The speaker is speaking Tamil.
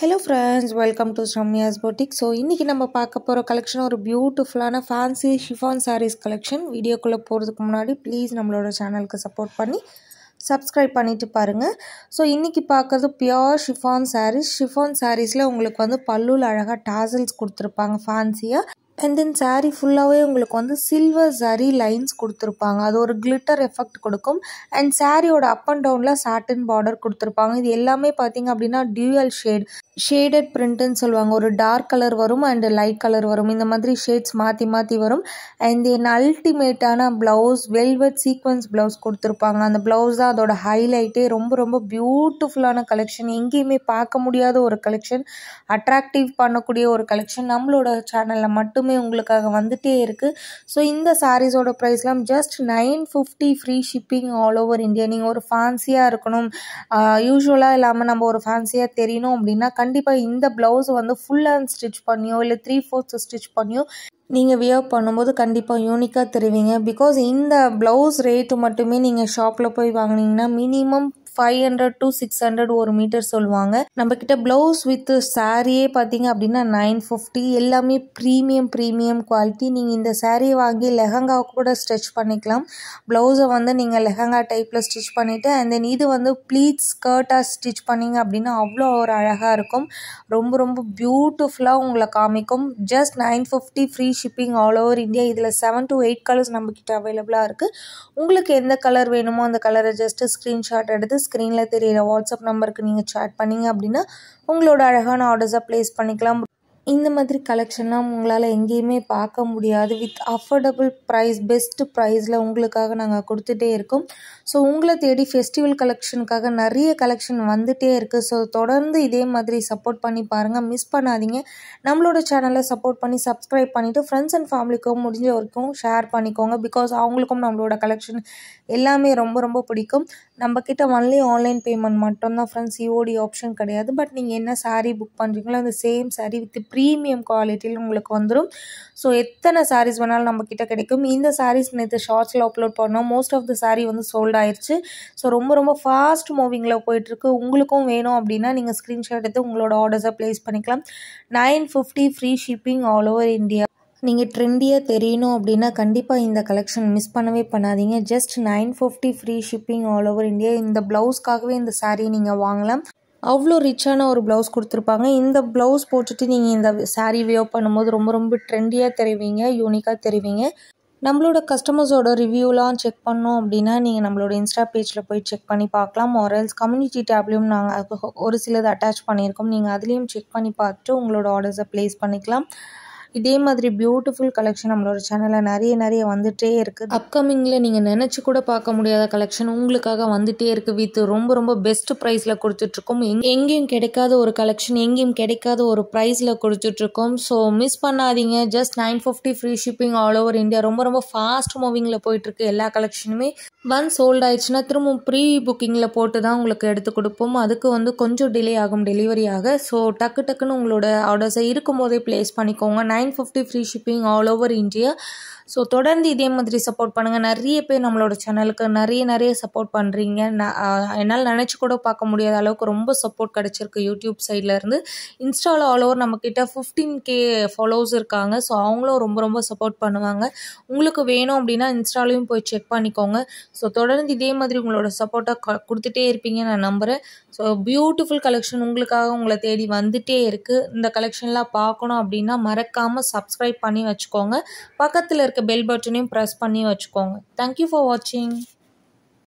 hello friends welcome to Ramya's boutique so இன்றைக்கி நம்ம பார்க்க போகிற கலெக்ஷன் ஒரு பியூட்டிஃபுல்லான ஃபேன்சி ஷிஃபான் சாரீஸ் கலெக்ஷன் வீடியோக்குள்ளே போகிறதுக்கு முன்னாடி ப்ளீஸ் நம்மளோட சேனலுக்கு சப்போர்ட் பண்ணி சப்ஸ்கிரைப் பண்ணிவிட்டு பாருங்கள் ஸோ இன்றைக்கி பார்க்குறது பியோர் ஷிஃபான் சாரீஸ் ஷிஃபான் சாரீஸில் உங்களுக்கு வந்து பல்லுவில் அழகாக டாசல்ஸ் கொடுத்துருப்பாங்க ஃபேன்சியாக அண்ட் தென் சாரீ ஃபுல்லாகவே உங்களுக்கு வந்து சில்வர் சரி லைன்ஸ் கொடுத்துருப்பாங்க அது ஒரு கிளிட்டர் எஃபெக்ட் கொடுக்கும் அண்ட் சாரியோட அப் அண்ட் டவுனில் சாட்டின் பார்டர் கொடுத்துருப்பாங்க இது எல்லாமே பார்த்தீங்க அப்படின்னா டியூயல் ஷேட் ஷேடட் பிரிண்ட்டுன்னு சொல்லுவாங்க ஒரு டார்க் கலர் வரும் அண்ட் லைட் கலர் வரும் இந்த மாதிரி ஷேட்ஸ் மாற்றி மாற்றி வரும் அண்ட் தென் அல்டிமேட்டான ப்ளவுஸ் வெல்வெட் சீக்வன்ஸ் ப்ளவுஸ் கொடுத்துருப்பாங்க அந்த ப்ளவுஸ் தான் அதோட ஹைலைட்டே ரொம்ப ரொம்ப பியூட்டிஃபுல்லான கலெக்ஷன் எங்கேயுமே பார்க்க முடியாத ஒரு கலெக்ஷன் அட்ராக்டிவ் பண்ணக்கூடிய ஒரு கலெக்ஷன் நம்மளோட சேனலில் மட்டுமே உங்களுக்காக வந்துட்டே இருக்குது ஸோ இந்த சாரீஸோட ப்ரைஸ்லாம் just nine fifty free shipping all over India நீங்கள் ஒரு ஃபேன்சியாக இருக்கணும் யூஸ்வலாக இல்லாமல் நம்ம ஒரு ஃபேன்சியாக தெரியணும் அப்படின்னா கண்டிப்பாக இந்த ப்ளவுஸ் வந்து ஃபுல் ஹேண்ட் ஸ்டிச் பண்ணியோ இல்லை த்ரீ ஃபோர்த் ஸ்டிச் பண்ணியோ நீங்கள் வியர் பண்ணும்போது கண்டிப்பாக யூனிக்காக தெரிவிங்க பிகாஸ் இந்த ப்ளவுஸ் ரேட்டு மட்டுமே நீங்கள் ஷாப்பில் போய் வாங்கினீங்கன்னா minimum five hundred to six hundred ஒரு மீட்டர் சொல்லுவாங்க நம்ம கிட்ட ப்ளவுஸ் வித் சாரியே பார்த்தீங்க அப்படின்னா நைன் ஃபிஃப்டி எல்லாமே ப்ரீமியம் ப்ரீமியம் குவாலிட்டி நீங்கள் இந்த சாரியை வாங்கி லெஹங்கா கூட ஸ்டிச் பண்ணிக்கலாம் ப்ளவுஸை வந்து நீங்கள் லெஹங்கா டைப்பில் ஸ்டிச் பண்ணிவிட்டு அண்ட் தென் இது வந்து ப்ளீட்ஸ் ஸ்கர்ட்டாக ஸ்டிச் பண்ணிங்க அப்படின்னா அவ்வளோ ஒரு அழகாக இருக்கும் ரொம்ப ரொம்ப பியூட்டிஃபுல்லாக உங்களை காமிக்கும் just nine fifty free shipping all over India இதில் செவன் டு எயிட் கலர்ஸ் நம்மக்கிட்ட அவைலபிளாக இருக்குது உங்களுக்கு எந்த கலர் வேணுமோ அந்த கலரை ஜஸ்ட்டு ஸ்க்ரீன்ஷாட் எடுத்து ஸ்க்ரீனில் தெரியிற வாட்ஸ்அப் நம்பருக்கு நீங்கள் சேட் பண்ணிங்க அப்படின்னா உங்களோட அழகான ஆர்டர்ஸை ப்ளேஸ் பண்ணிக்கலாம் இந்த மாதிரி கலெக்ஷன்லாம் உங்களால் எங்கேயுமே பார்க்க முடியாது வித் அஃபோர்டபுள் ப்ரைஸ் பெஸ்ட்டு ப்ரைஸில் உங்களுக்காக நாங்கள் கொடுத்துட்டே இருக்கோம் ஸோ உங்களை தேடி ஃபெஸ்டிவல் கலெக்ஷனுக்காக நிறைய கலெக்ஷன் வந்துகிட்டே இருக்குது ஸோ தொடர்ந்து இதே மாதிரி சப்போர்ட் பண்ணி பாருங்கள் மிஸ் பண்ணாதீங்க நம்மளோட சேனலை சப்போர்ட் பண்ணி சப்ஸ்கிரைப் பண்ணிவிட்டு ஃப்ரெண்ட்ஸ் அண்ட் ஃபேமிலிக்கும் முடிஞ்ச வரைக்கும் ஷேர் பண்ணிக்கோங்க பிகாஸ் அவங்களுக்கும் நம்மளோட கலெக்ஷன் எல்லாமே ரொம்ப ரொம்ப பிடிக்கும் நம்மக்கிட்ட ஒன்லி ஆன்லைன் பேமெண்ட் மட்டும்தான் ஃப்ரெண்ட்ஸ் சிஓடி ஆப்ஷன் கிடையாது பட் நீங்கள் என்ன சாரீ புக் பண்ணுறீங்களோ அந்த சேம் சாரீ வித் ப்ரீமியம் குவாலிட்டியில் உங்களுக்கு வந்துடும் ஸோ எத்தனை சாரீஸ் வேணாலும் நம்மக்கிட்ட கிடைக்கும் இந்த சாரீஸ் நேற்று ஷார்ட்ஸில் அப்லோட் பண்ணோம் மோஸ்ட் ஆஃப் த சாரீ வந்து சோல்ட் ஆயிடுச்சு ஸோ ரொம்ப ரொம்ப ஃபாஸ்ட் மூவிங்கில் போயிட்டுருக்கு உங்களுக்கும் வேணும் அப்படின்னா நீங்கள் ஸ்க்ரீன்ஷாட் எடுத்து உங்களோட ஆர்டர்ஸை ப்ளேஸ் பண்ணிக்கலாம் nine fifty free shipping all over India நீங்கள் ட்ரெண்டியாக தெரியணும் அப்படின்னா கண்டிப்பாக இந்த கலெக்ஷன் மிஸ் பண்ணவே பண்ணாதீங்க just nine fifty free shipping all over India இந்த ப்ளவுஸ்க்காகவே இந்த சாரீ நீங்கள் வாங்கலாம் அவ்வளோ ரிச்சான ஒரு ப்ளவுஸ் கொடுத்துருப்பாங்க இந்த ப்ளவுஸ் போட்டுட்டு நீங்கள் இந்த சாரீ வியர் பண்ணும்போது ரொம்ப ரொம்ப ட்ரெண்டியாக தெரிவிங்க யூனிக்காக தெரிவிங்க நம்மளோட கஸ்டமர்ஸோட ரிவ்யூலாம் செக் பண்ணோம் அப்படின்னா நீங்கள் நம்மளோட இன்ஸ்டா பேஜில் போய் செக் பண்ணி பார்க்கலாம் ஆர்எல்ஸ் கம்யூனிட்டி டேப்லேயும் நாங்கள் ஒரு சிலது அட்டாச் பண்ணியிருக்கோம் நீங்கள் அதுலேயும் செக் பண்ணி பார்த்துட்டு உங்களோட ஆர்டர்ஸை ப்ளேஸ் பண்ணிக்கலாம் இதே மாதிரி பியூட்டிஃபுல் கலெக்ஷன் நம்மளோட சேனலில் நிறைய நிறைய வந்துகிட்டே இருக்குது அப்கமிங்கில் நீங்கள் நினச்சி கூட பார்க்க முடியாத கலெக்ஷன் உங்களுக்காக வந்துகிட்டே இருக்குது வித் ரொம்ப ரொம்ப பெஸ்ட் ப்ரைஸில் கொடுத்துட்ருக்கோம் எங் எங்கேயும் கிடைக்காத ஒரு கலெக்ஷன் எங்கேயும் கிடைக்காத ஒரு ப்ரைஸில் கொடுத்துட்ருக்கோம் ஸோ மிஸ் பண்ணாதீங்க just nine fifty free shipping all over India ரொம்ப ரொம்ப ஃபாஸ்ட் மூவிங்கில் போயிட்டுருக்கு எல்லா கலெக்ஷனுமே ஒன் சோல்ட் ஆயிடுச்சுன்னா திரும்ப ப்ரீ புக்கிங்கில் போட்டு தான் உங்களுக்கு எடுத்து கொடுப்போம் அதுக்கு வந்து கொஞ்சம் டிலே ஆகும் டெலிவரி ஆக ஸோ டக்கு டக்குன்னு உங்களோட ஆர்டர்ஸை இருக்கும் போதே ப்ளேஸ் பண்ணிக்கோங்க nine fifty free shipping all over India so தொடர்ந்து இதே மாதிரி சப்போர்ட் பண்ணுங்கள் நிறைய பேர் நம்மளோட சேனலுக்கு நிறைய நிறைய சப்போர்ட் பண்ணுறீங்க என்னால் நினச்சி கூட பார்க்க முடியாத அளவுக்கு ரொம்ப சப்போர்ட் கிடச்சிருக்கு யூடியூப் சைட்லேருந்து இன்ஸ்டாவில் ஆல் ஓவர் நம்மக்கிட்ட ஃபிஃப்டீன் கே ஃபாலோவர்ஸ் இருக்காங்க ஸோ அவங்களும் ரொம்ப ரொம்ப சப்போர்ட் பண்ணுவாங்க உங்களுக்கு வேணும் அப்படின்னா இன்ஸ்டாலையும் போய் செக் பண்ணிக்கோங்க ஸோ தொடர்ந்து இதே மாதிரி உங்களோட சப்போர்ட்டாக க கொடுத்துட்டே இருப்பீங்க நான் நம்புகிறேன் ஸோ பியூட்டிஃபுல் கலெக்ஷன் உங்களுக்காக உங்களை தேடி வந்துட்டே இருக்குது இந்த கலெக்ஷன்லாம் பார்க்கணும் அப்படின்னா மறக்காமல் சப்ஸ்கிரைப் பண்ணி வச்சுக்கோங்க பக்கத்தில் இருக்க பெல் பட்டனையும் ப்ரெஸ் பண்ணி வச்சுக்கோங்க தேங்க்யூ ஃபார் வாட்சிங்